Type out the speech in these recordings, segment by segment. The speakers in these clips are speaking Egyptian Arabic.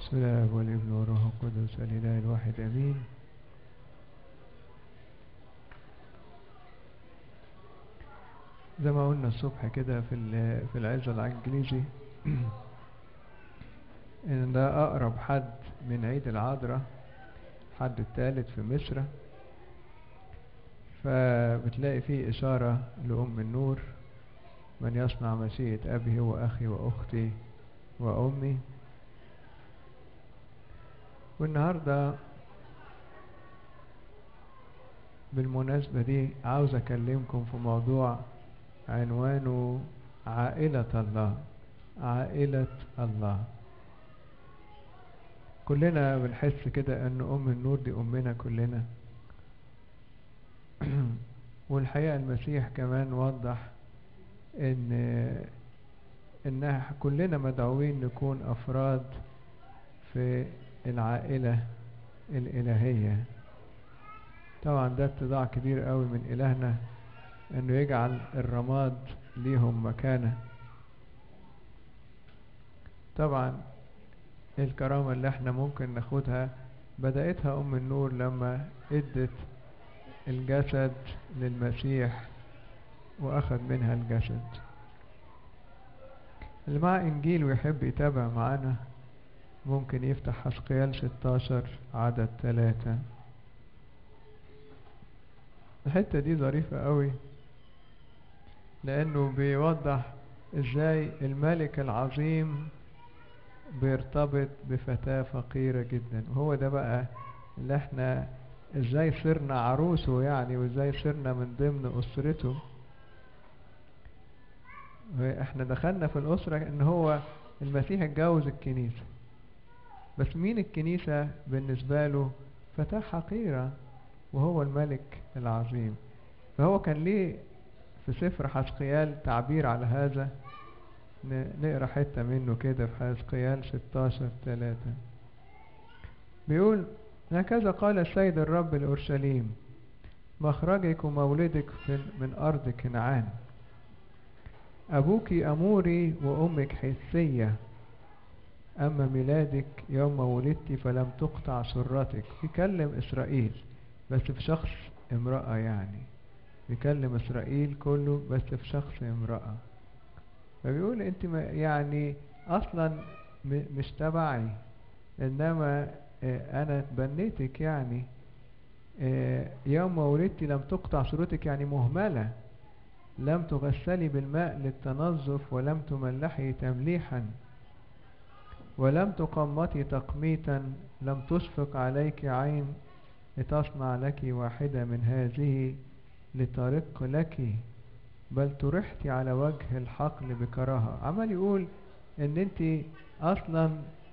بسم الله والابن والروح القدس الإله الواحد أمين زي ما قلنا الصبح كده في ال- في العزة الإنجليزي إن ده أقرب حد من عيد العذراء حد الثالث في مصر فبتلاقي فيه إشارة لأم النور من يصنع مشيئة أبي وأخي وأختي وأمي والنهاردة بالمناسبة دي عاوز أكلمكم في موضوع عنوانه عائلة الله عائلة الله كلنا بنحس كده ان ام النور دي امنا كلنا والحقيقة المسيح كمان وضح ان انها كلنا مدعوين نكون افراد في العائلة الالهية طبعا ده اتضاع كبير قوي من الهنا انه يجعل الرماد ليهم مكانة طبعا الكرامة اللي احنا ممكن ناخدها بدأتها ام النور لما ادت الجسد للمسيح واخد منها الجسد اللي مع انجيل ويحب يتابع معانا ممكن يفتح حسقيال 16 عدد ثلاثة الحتة دي ظريفة قوي لانه بيوضح ازاي الملك العظيم بيرتبط بفتاة فقيرة جدا وهو ده بقى اللي احنا ازاي صرنا عروسه يعني وازاي صرنا من ضمن اسرته احنا دخلنا في الاسرة ان هو المسيح اتجوز الكنيسة بس مين الكنيسة بالنسبة له فتاة حقيرة وهو الملك العظيم فهو كان ليه في سفر حسقيال تعبير على هذا نقرا حتة منه كده في حزقيال 16 3 بيقول هكذا قال السيد الرب لأورشليم مخرجك ومولدك من أرض كنعان أبوك أموري وأمك حثية أما ميلادك يوم ولدت فلم تقطع سرتك بيكلم إسرائيل بس في شخص امرأة يعني بيكلم إسرائيل كله بس في شخص امرأة فبيقول انت يعني اصلا مش تبعي انما انا تبنيتك يعني يوم ولدت لم تقطع صورتك يعني مهملة لم تغسلي بالماء للتنظف ولم تملحي تمليحا ولم تقمطي تقميتا لم تشفق عليك عين لتصنع لك واحدة من هذه لترق لك بل طرحت على وجه الحقل بكراهة عمال يقول ان انت اصلا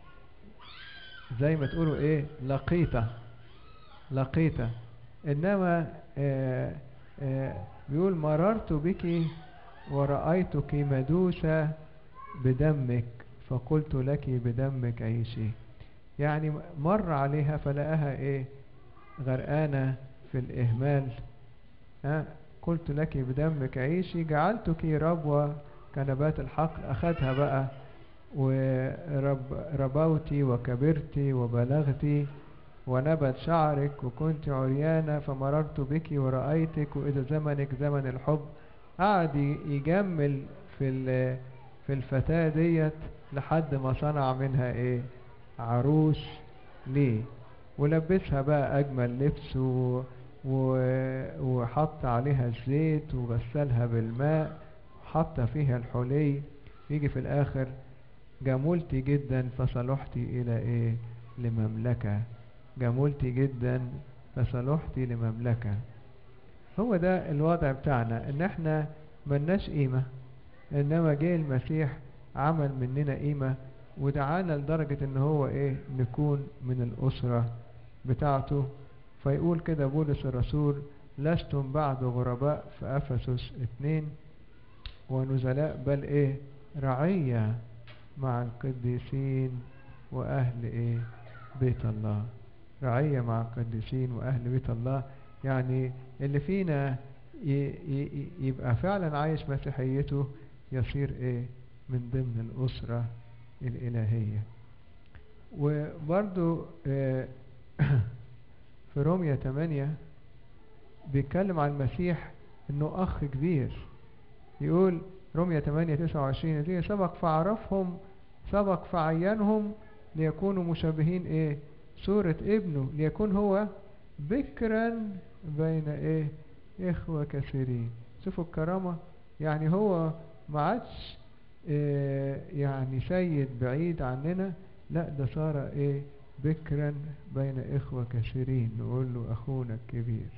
زي ما تقولوا ايه لقيتة لقيتة انما آآ آآ بيقول مررت بك ورأيتك مدوسة بدمك فقلت لك بدمك عيشي يعني مر عليها فلقاها ايه غرقانة في الاهمال ها قلت لك بدمك عيشي جعلتك ربوة كنبات الحقل أخذها بقى وربوتي وكبرتي وبلغتي ونبت شعرك وكنت عريانة فمررت بك ورأيتك وإذا زمنك زمن الحب قعد يجمل في في الفتاة ديت لحد ما صنع منها ايه عروس ليه ولبسها بقى أجمل لبس و وحط عليها الزيت وغسلها بالماء حط فيها الحلي يجي في الاخر جملتي جدا فصلحتي الى ايه لمملكة جملتي جدا فصلحتي لمملكة هو ده الوضع بتاعنا ان احنا ملناش قيمة انما جه المسيح عمل مننا قيمة ودعانا لدرجة ان هو ايه نكون من الاسرة بتاعته فيقول كده بولس الرسول لستم بعد غرباء في أفسس اتنين ونزلاء بل ايه رعية مع القديسين وأهل ايه بيت الله رعية مع القديسين وأهل بيت الله يعني اللي فينا يبقى فعلا عايش مسيحيته يصير ايه من ضمن الأسرة الإلهية وبرضو آه، في رومية 8 بيتكلم عن المسيح انه اخ كبير يقول رومية 8 29 الذين سبق فعرفهم سبق فعينهم ليكونوا مشابهين ايه صورة ابنه ليكون هو بكرا بين ايه اخوة كثيرين شوفوا الكرامة يعني هو ما عادش إيه يعني سيد بعيد عننا لا ده صار ايه بكرا بين اخوة كثيرين نقول له اخونا الكبير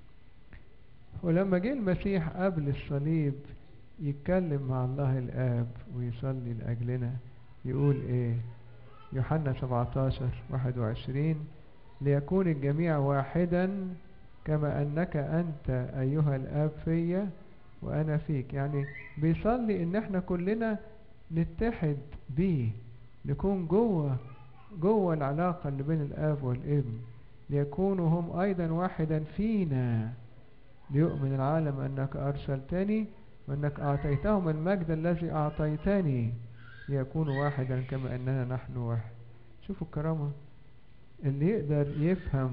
ولما جه المسيح قبل الصليب يتكلم مع الله الآب ويصلي لأجلنا يقول إيه يوحنا 17 21 ليكون الجميع واحدا كما أنك أنت أيها الآب فيا وأنا فيك يعني بيصلي إن احنا كلنا نتحد بيه نكون جوه جوه العلاقة اللي بين الآب والابن ليكونوا هم أيضا واحدا فينا ليؤمن العالم أنك أرسلتني وأنك أعطيتهم المجد الذي أعطيتني ليكونوا واحدا كما أننا نحن واحد شوفوا الكرامة اللي يقدر يفهم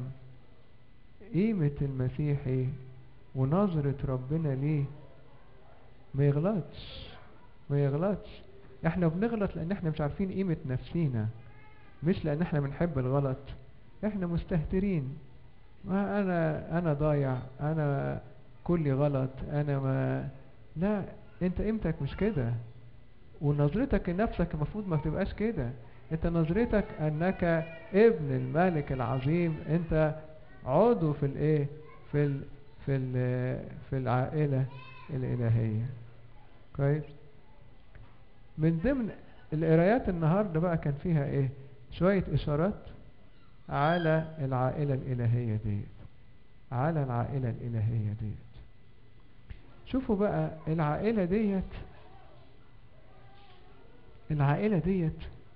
قيمة المسيحي ونظرة ربنا ليه ما يغلطش ما يغلطش احنا بنغلط لان احنا مش عارفين قيمة نفسينا مش لان احنا بنحب الغلط احنا مستهترين ما انا انا ضايع انا كلي غلط انا ما لا انت قيمتك مش كده ونظرتك لنفسك المفروض ما تبقاش كده انت نظرتك انك ابن الملك العظيم انت عضو في الايه في ال في ال في العائله الالهيه كويس من ضمن القرايات النهارده بقى كان فيها ايه شويه اشارات على العائله الالهيه ديت على العائله الالهيه ديت شوفوا بقى العائله ديت العائله ديت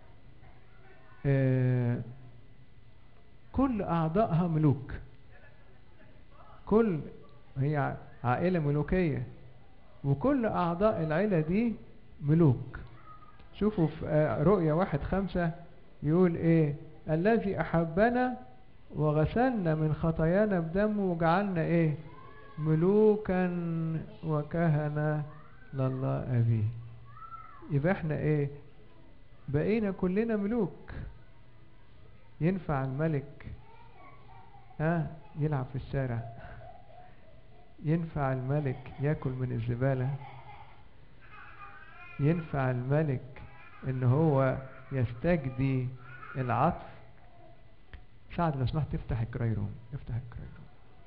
آه كل اعضائها ملوك كل هي عائله ملوكيه وكل اعضاء العيله دي ملوك شوفوا في آه رؤيا واحد خمسة يقول ايه الذي احبنا وغسلنا من خطايانا بدمه وجعلنا ايه ملوكا وكهنة لله أبيه يبقى احنا ايه بقينا كلنا ملوك ينفع الملك ها يلعب في الشارع ينفع الملك ياكل من الزبالة ينفع الملك ان هو يستجدي العطف سعد لو سمحت افتح الكرايروم افتح الكرايروم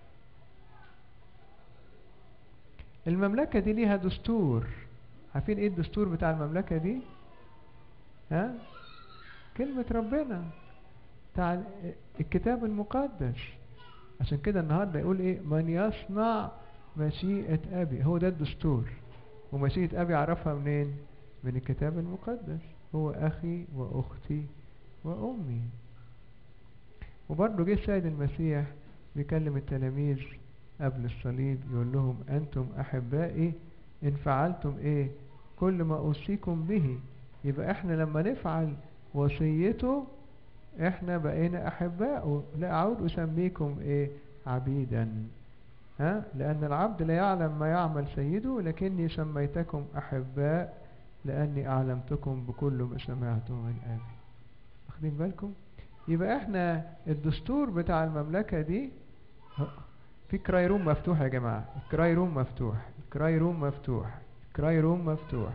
المملكة دي ليها دستور عارفين ايه الدستور بتاع المملكة دي ها كلمة ربنا بتاع الكتاب المقدس عشان كده النهارده يقول ايه من يصنع مشيئة ابي هو ده الدستور ومشيئة ابي اعرفها منين من الكتاب المقدس هو اخي واختي وامي وبرضه جه السيد المسيح بيكلم التلاميذ قبل الصليب يقول لهم أنتم أحبائي إن فعلتم إيه كل ما أوصيكم به يبقى إحنا لما نفعل وصيته إحنا بقينا أحباء لا أعود أسميكم إيه عبيدا ها لأن العبد لا يعلم ما يعمل سيده لكني سميتكم أحباء لأني أعلمتكم بكل ما سمعتم من أبي واخدين بالكم يبقى إحنا الدستور بتاع المملكة دي في كراي روم مفتوح يا جماعة الكراي روم مفتوح الكراي روم مفتوح الكراي روم مفتوح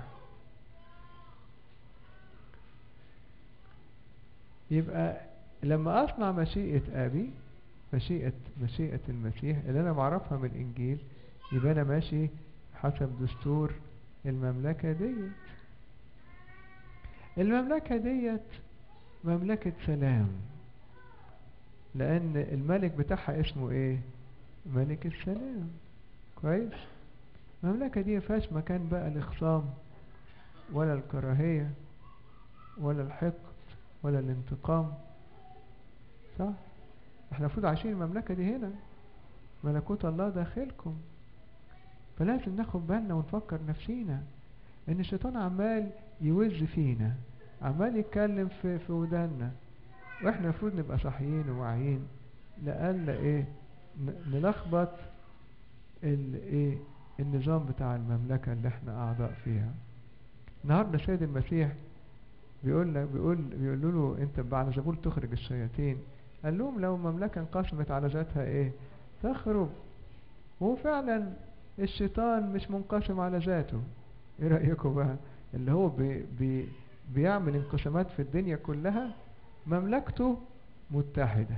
يبقى لما أصنع مشيئة أبي مشيئة مشيئة المسيح اللي أنا معرفها من الإنجيل يبقى أنا ماشي حسب دستور المملكة ديت المملكة ديت مملكة سلام لأن الملك بتاعها اسمه إيه؟ ملك السلام كويس المملكة دي مفيهاش مكان بقى الخصام ولا الكراهية ولا الحقد ولا الانتقام صح احنا المفروض عايشين المملكة دي هنا ملكوت الله داخلكم فلازم ناخد بالنا ونفكر نفسينا ان الشيطان عمال يوز فينا عمال يتكلم في في ودانا واحنا المفروض نبقى صاحيين وواعيين لألا ايه ن- نلخبط الايه النظام بتاع المملكة اللي احنا اعضاء فيها النهارده سيد المسيح بيقول لك بيقول بيقولوا له انت بعد زبول تخرج الشياطين قال لهم لو المملكة انقسمت على ذاتها ايه تخرب وفعلا الشيطان مش منقسم على ذاته ايه رأيكم بقى اللي هو بي بي بيعمل انقسامات في الدنيا كلها مملكته متحدة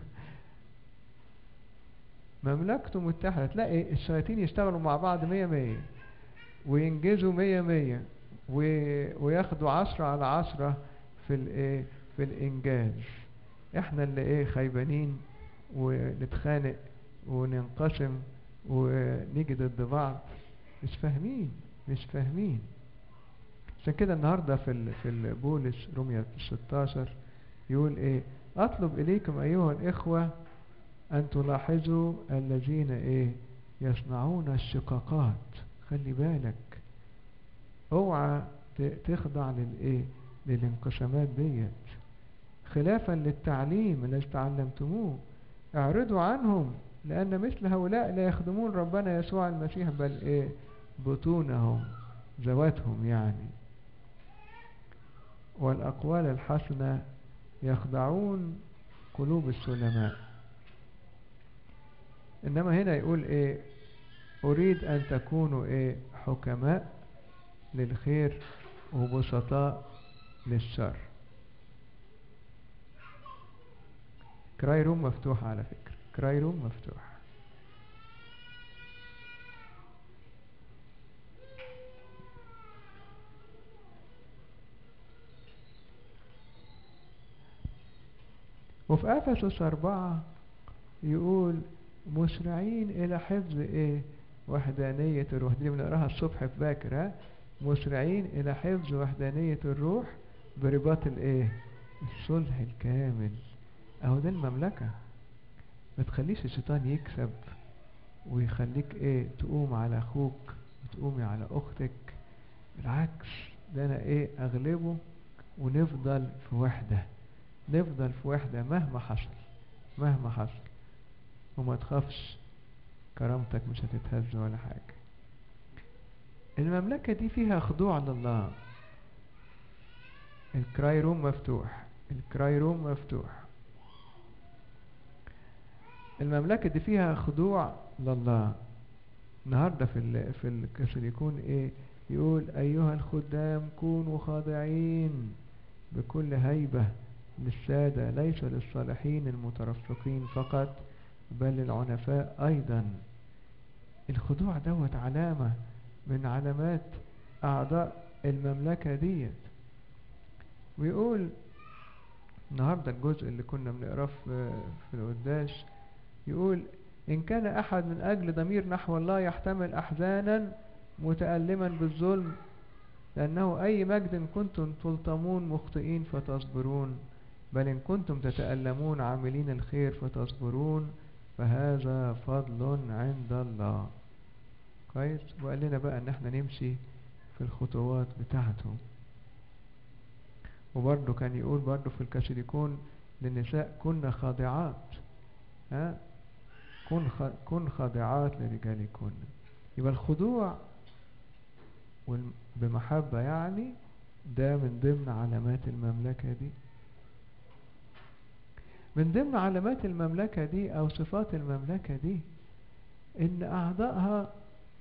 مملكته متحدة تلاقي الشياطين يشتغلوا مع بعض مية مية وينجزوا مية مية و- وياخدوا عشرة على عشرة في الايه في الانجاز احنا اللي ايه خيبانين ونتخانق وننقسم ونيجي ضد بعض مش فاهمين مش فاهمين عشان كده النهارده في ال في البولس روميا 16 يقول ايه اطلب اليكم ايها الاخوه ان تلاحظوا الذين ايه يصنعون الشقاقات خلي بالك اوعى ت- تخضع للايه للانقسامات ديت خلافا للتعليم الذي تعلمتموه اعرضوا عنهم لأن مثل هؤلاء لا يخدمون ربنا يسوع المسيح بل إيه بطونهم ذواتهم يعني والأقوال الحسنة يخضعون قلوب السلماء إنما هنا يقول إيه أريد أن تكونوا إيه حكماء للخير وبسطاء للشر كراي روم مفتوح على فكرة كراي روم مفتوح وفي أفسس أربعة يقول مسرعين إلى حفظ إيه وحدانية الروح دي بنقراها الصبح في باكر ها مسرعين إلى حفظ وحدانية الروح برباط الإيه الصلح الكامل أهو ده المملكة ما تخليش الشيطان يكسب ويخليك إيه تقوم على أخوك وتقومي على أختك بالعكس ده أنا إيه أغلبه ونفضل في وحدة نفضل في وحدة مهما حصل مهما حصل وما تخافش كرامتك مش هتتهز ولا حاجة المملكة دي فيها خضوع لله الكراي روم مفتوح الكراي روم مفتوح المملكة دي فيها خضوع لله النهاردة في ال في الكسر يكون ايه يقول ايها الخدام كونوا خاضعين بكل هيبة للسادة ليس للصالحين المترفقين فقط بل للعنفاء أيضا الخضوع دوت علامة من علامات أعضاء المملكة ديت ويقول النهاردة الجزء اللي كنا بنقراه في في القداس يقول إن كان أحد من أجل ضمير نحو الله يحتمل أحزانا متألما بالظلم لأنه أي مجد كنتم تلطمون مخطئين فتصبرون بل إن كنتم تتألمون عاملين الخير فتصبرون فهذا فضل عند الله كويس وقال لنا بقى ان احنا نمشي في الخطوات بتاعته وبرضه كان يقول برضه في الكاثوليكون للنساء كن خاضعات ها كن خ... كن خاضعات لرجالكن يبقى الخضوع والم... بمحبة يعني ده من ضمن علامات المملكة دي من ضمن علامات المملكة دي أو صفات المملكة دي إن أعضائها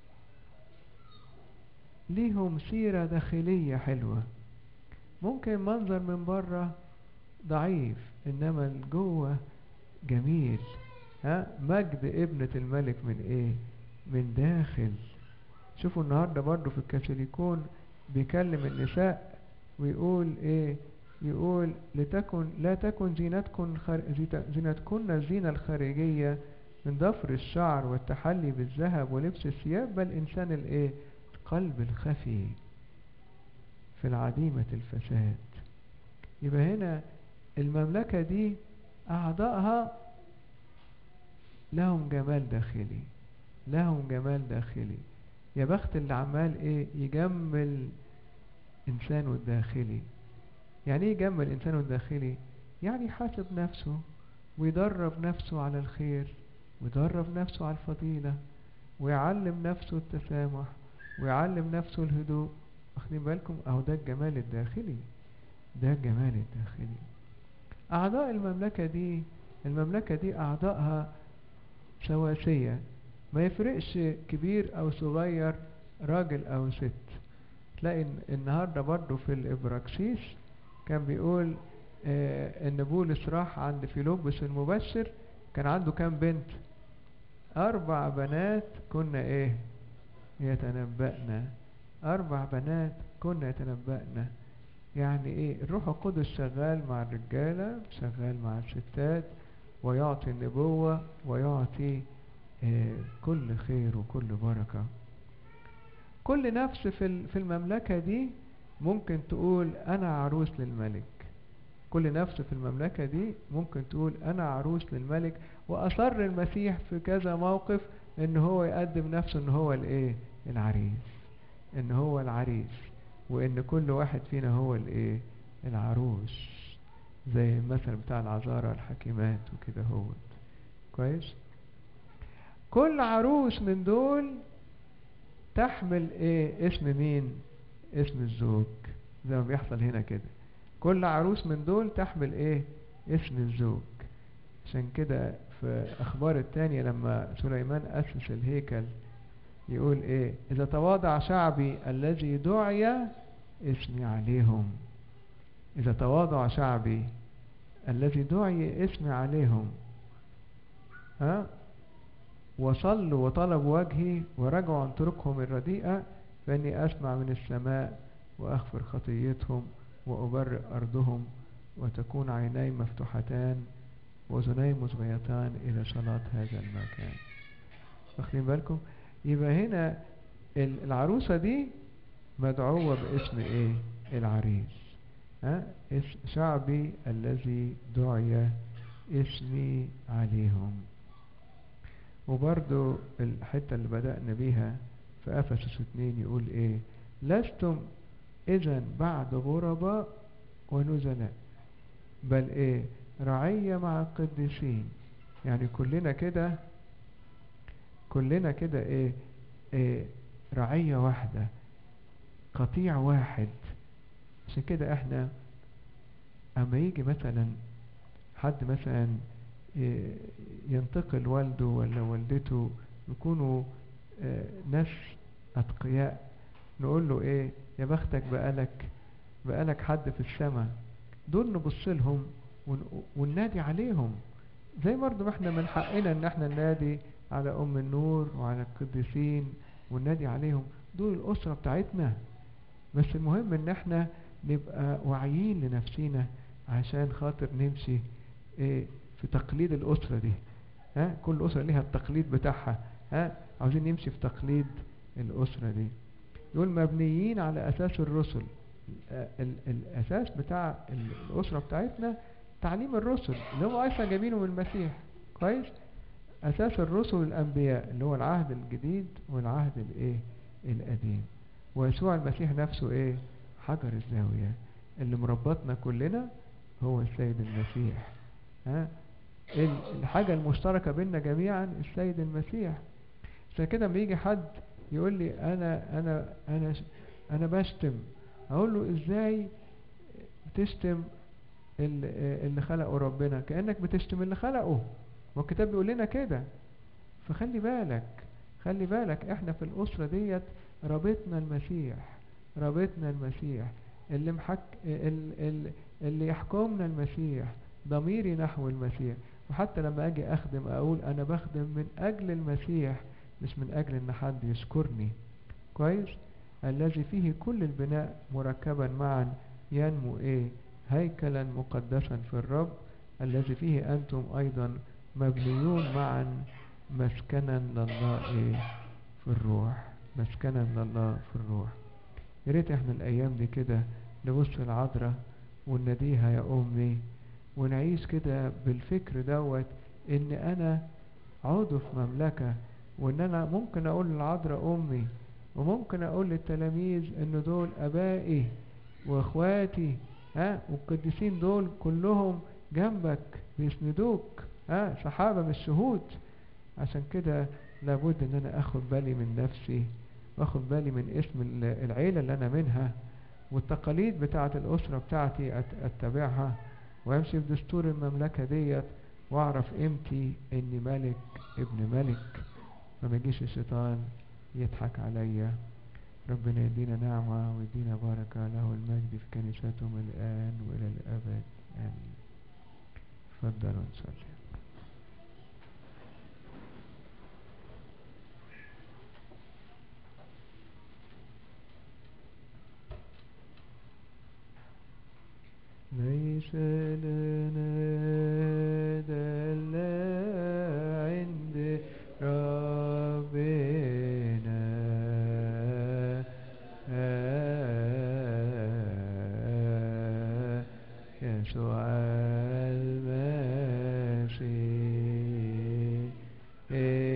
ليهم سيرة داخلية حلوة ممكن منظر من بره ضعيف إنما جوه جميل ها مجد ابنة الملك من إيه من داخل شوفوا النهاردة برضو في الكاثوليكون بيكلم النساء ويقول إيه يقول لتكن لا تكن زينتكن خر... زينتكن الزينة الخارجية من ضفر الشعر والتحلي بالذهب ولبس الثياب بل إنسان الإيه القلب الخفي في العديمة الفساد يبقى هنا المملكة دي أعضائها لهم جمال داخلي لهم جمال داخلي يا بخت اللي عمال ايه يجمل انسانه الداخلي يعني ايه يجمل انسانه الداخلي يعني يحاسب نفسه ويدرب نفسه على الخير ويدرب نفسه على الفضيلة ويعلم نفسه التسامح ويعلم نفسه الهدوء واخدين بالكم اهو ده الجمال الداخلي ده الجمال الداخلي اعضاء المملكة دي المملكة دي اعضائها سواسية ما يفرقش كبير او صغير راجل او ست تلاقي النهاردة برضو في الابراكسيس كان بيقول آه ان بولس راح عند فيلبس المبشر كان عنده كام بنت اربع بنات كنا ايه يتنبأنا اربع بنات كنا يتنبأنا يعني ايه الروح القدس شغال مع الرجالة شغال مع الستات ويعطي النبوة ويعطي آه كل خير وكل بركة كل نفس في في المملكة دي ممكن تقول أنا عروس للملك كل نفس في المملكة دي ممكن تقول أنا عروس للملك وأصر المسيح في كذا موقف إن هو يقدم نفسه إن هو الإيه العريس إن هو العريس وإن كل واحد فينا هو الإيه العروس زي المثل بتاع العذارى الحكيمات وكده هو كويس كل عروس من دول تحمل ايه اسم مين اسم الزوج زي ما بيحصل هنا كده كل عروس من دول تحمل ايه اسم الزوج عشان كده في اخبار التانية لما سليمان اسس الهيكل يقول ايه اذا تواضع شعبي الذي دعي اسمي عليهم اذا تواضع شعبي الذي دعي اسمي عليهم ها وصلوا وطلبوا وجهي ورجعوا عن طرقهم الرديئة فإني أسمع من السماء وأغفر خطيتهم وأبرئ أرضهم وتكون عيني مفتوحتان وأذني مصغيتان إلى صلاة هذا المكان واخدين بالكم يبقى هنا العروسة دي مدعوة باسم ايه العريس ها اسم شعبي الذي دعي اسمي عليهم وبرضو الحتة اللي بدأنا بيها في أفسس اتنين يقول ايه لستم إذا بعد غرباء ونزلاء بل ايه رعية مع القديسين يعني كلنا كده كلنا كده ايه, إيه رعية واحدة قطيع واحد عشان كده احنا اما يجي مثلا حد مثلا ينتقل والده ولا والدته يكونوا ناس أتقياء نقول له ايه يا بختك بقالك بقالك حد في السماء دول نبص لهم وننادي عليهم زي برضه ما احنا من حقنا ان احنا ننادي على ام النور وعلى القديسين وننادي عليهم دول الاسره بتاعتنا بس المهم ان احنا نبقى واعيين لنفسينا عشان خاطر نمشي ايه في تقليد الأسرة دي ها كل أسرة ليها التقليد بتاعها ها عاوزين نمشي في تقليد الأسرة دي دول مبنيين على أساس الرسل ال الأساس بتاع الأسرة بتاعتنا تعليم الرسل اللي هم أصلا جايبينه من المسيح كويس أساس الرسل الأنبياء اللي هو العهد الجديد والعهد الإيه القديم ويسوع المسيح نفسه إيه حجر الزاوية اللي مربطنا كلنا هو السيد المسيح ها الحاجة المشتركة بيننا جميعا السيد المسيح عشان كده لما يجي حد يقول لي انا انا انا انا بشتم اقول له ازاي تشتم اللي خلقه ربنا كأنك بتشتم اللي خلقه والكتاب بيقول لنا كده فخلي بالك خلي بالك احنا في الأسرة ديت رابطنا المسيح رابطنا المسيح اللي محك اللي, اللي يحكمنا المسيح ضميري نحو المسيح وحتى لما اجي اخدم اقول انا بخدم من اجل المسيح مش من اجل ان حد يشكرني كويس الذي فيه كل البناء مركبا معا ينمو ايه هيكلا مقدسا في الرب الذي فيه انتم ايضا مبنيون معا مسكنا لله ايه في الروح مسكنا لله في الروح يا ريت احنا الايام دي كده نبص العذراء ونناديها يا امي ونعيش كده بالفكر دوت ان انا عضو في مملكة وان انا ممكن اقول للعذراء امي وممكن اقول للتلاميذ ان دول ابائي واخواتي ها والقديسين دول كلهم جنبك بيسندوك اه صحابة مش شهود عشان كده لابد ان انا اخد بالي من نفسي واخد بالي من اسم ال- العيلة اللي انا منها والتقاليد بتاعة الاسرة بتاعتي أت- اتبعها وامشي بدستور المملكة ديت واعرف قيمتي اني ملك ابن ملك فما يجيش الشيطان يضحك عليا ربنا يدينا نعمة ويدينا بركة له المجد في كنيسته من الآن وإلى الأبد آمين تفضلوا نصلي ليس لنا دل عند ربنا يسوع المسيح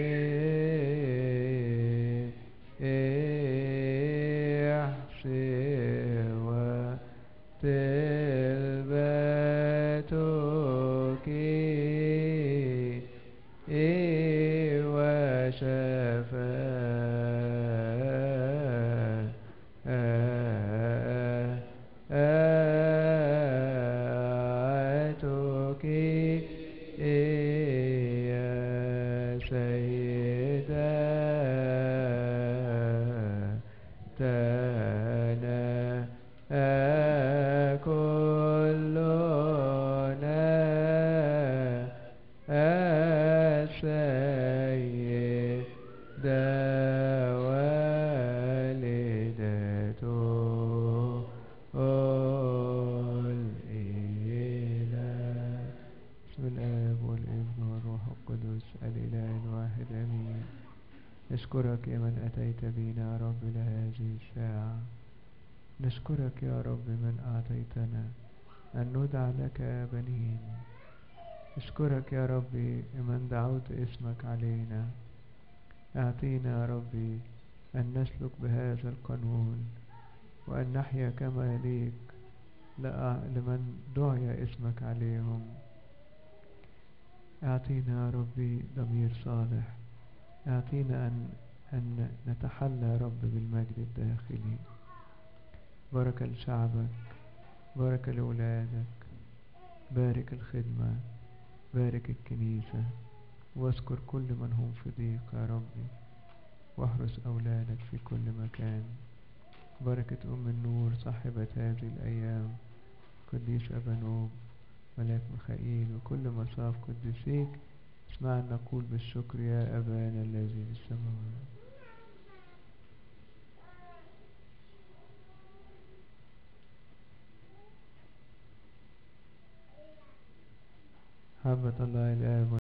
سوى تلبتك وشفاعتك يا سيدتنا كلنا السيدة والدته الإله بسم الآب والابن والروح القدس الإله الواحد آمين نشكرك يا من أتيت بنا يا رب لهذه الساعة نشكرك يا رب من أعطيتنا أن ندعى لك بنين نشكرك يا ربي من دعوت اسمك علينا أعطينا يا ربي أن نسلك بهذا القانون وأن نحيا كما يليق لأ- لمن دعي اسمك عليهم أعطينا يا ربي ضمير صالح أعطينا أن أن نتحلى يا رب بالمجد الداخلي بركة لشعبك بركة لأولادك بارك الخدمة بارك الكنيسة واذكر كل من هم في ضيق يا ربي واحرس أولادك في كل مكان بركة أم النور صاحبة هذه الأيام قديس أبانوب ملاك ميخائيل وكل مصاف قديسيك اسمعنا نقول بالشكر يا أبانا الذي في السماوات محبة الله الآب